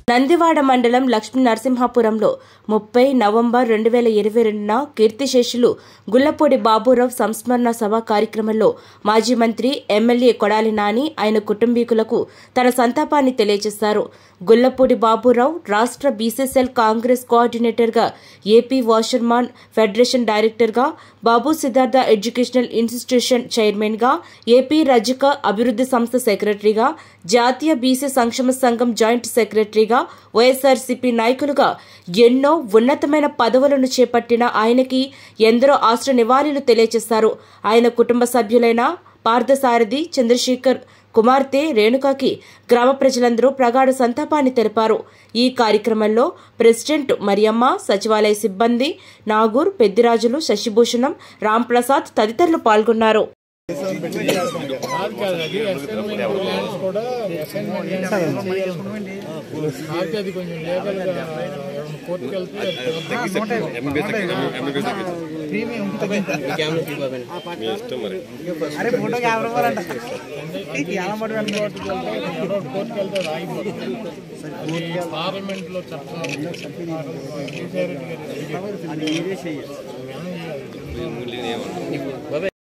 నందివాడ మండలం లక్ష్మీ నరసింహాపురంలో ముప్పై నవంబర్ రెండు వేల ఇరవై రెండున కీర్తిశేషులు గుల్లపూడి బాబురావు సంస్మరణ సభ కార్యక్రమంలో మాజీ మంత్రి ఎమ్మెల్యే కొడాలి నాని ఆయన కుటుంబీకులకు తన సంతాపాన్ని తెలియజేశారు గుల్లపూడి బాబురావు రాష్ట్ర బీసీసీఎల్ కాంగ్రెస్ కోఆర్డినేటర్గా ఏపీ వాషర్మాన్ ఫెడరేషన్ డైరెక్టర్గా బాబు సిద్ధార్థ ఎడ్యుకేషనల్ ఇన్స్టిట్యూషన్ చైర్మన్గా ఏపీ రజక అభివృద్ధి సంస్థ సెక్రటరీగా జాతీయ బీసీ సంక్షేమ సంఘం జాయింట్ సెక్రటరీగా వైఎస్ఆర్సీపీ నాయకులుగా ఎన్నో ఉన్నతమైన పదవులను చేపట్టిన ఆయనకి ఎందరో ఆశ్ర నివాళులు తెలియజేశారు ఆయన కుటుంబ సభ్యులైన పార్థసారథి చంద్రశేఖర్ కుమార్తె రేణుకాకి గ్రామ ప్రజలందరూ ప్రగాఢ సంతాపాన్ని తెలిపారు ఈ కార్యక్రమంలో ప్రెసిడెంట్ మరియమ్మ సచివాలయ సిబ్బంది నాగూర్ పెద్దిరాజులు శశిభూషణం రాంప్రసాద్ తదితరులు పాల్గొన్నారు కాదు కాదు అది అసైన్మెంట్ ల్యాండ్స్ కూడా అసైన్మెంట్ ల్యాండ్స్ చేయాలి. కాకపోతే అది కొంచెం లీగల్ గా కోర్టుకి వెళ్తే అది అరే ఫోటోకి యాభై రూపాయలు అంట ఎలా మాట కోర్టుకి వెళ్తే ఎవరో కోర్టుకి వెళ్తే అది ఆగిపోతుంది అది పార్లమెంట్ లో చట్టం కేసీఆర్ రెడ్డి గారు